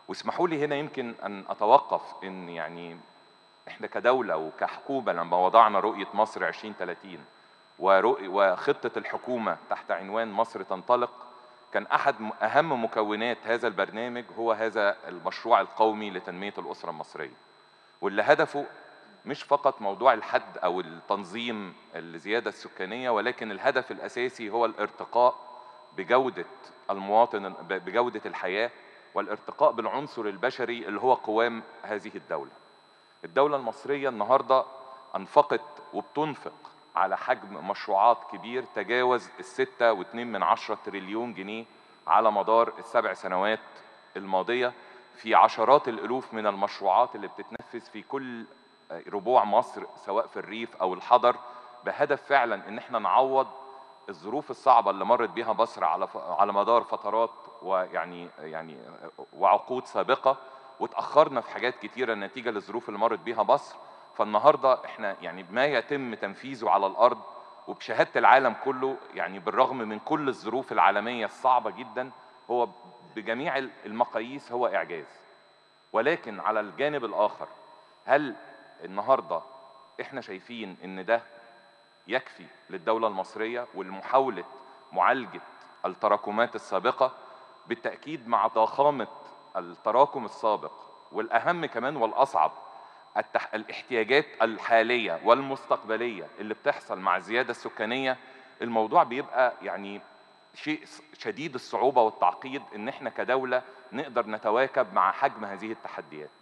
واسمحوا لي هنا يمكن أن أتوقف إن يعني إحنا كدولة وكحكومة لما وضعنا رؤية مصر 2030 ورؤي وخطة الحكومة تحت عنوان مصر تنطلق كان أحد أهم مكونات هذا البرنامج هو هذا المشروع القومي لتنمية الأسرة المصرية واللي هدفه مش فقط موضوع الحد أو التنظيم الزيادة السكانية ولكن الهدف الأساسي هو الارتقاء بجودة المواطن بجودة الحياة والارتقاء بالعنصر البشري اللي هو قوام هذه الدولة الدولة المصرية النهاردة أنفقت وبتنفق على حجم مشروعات كبير تجاوز الستة واتنين من عشرة تريليون جنيه على مدار السبع سنوات الماضية في عشرات الألوف من المشروعات اللي بتتنفذ في كل ربوع مصر سواء في الريف أو الحضر بهدف فعلا إن احنا نعوض الظروف الصعبة اللي مرت بها مصر على على مدار فترات ويعني يعني وعقود سابقة وتأخرنا في حاجات كتيرة نتيجة للظروف اللي مرت بيها مصر فالنهارده احنا يعني ما يتم تنفيذه على الارض وبشهاده العالم كله يعني بالرغم من كل الظروف العالميه الصعبه جدا هو بجميع المقاييس هو اعجاز ولكن على الجانب الاخر هل النهارده احنا شايفين ان ده يكفي للدوله المصريه والمحاوله معالجه التراكمات السابقه بالتاكيد مع ضخامه التراكم السابق والاهم كمان والاصعب التح... الاحتياجات الحالية والمستقبلية اللي بتحصل مع الزيادة السكانية الموضوع بيبقى يعني شيء شديد الصعوبة والتعقيد ان احنا كدولة نقدر نتواكب مع حجم هذه التحديات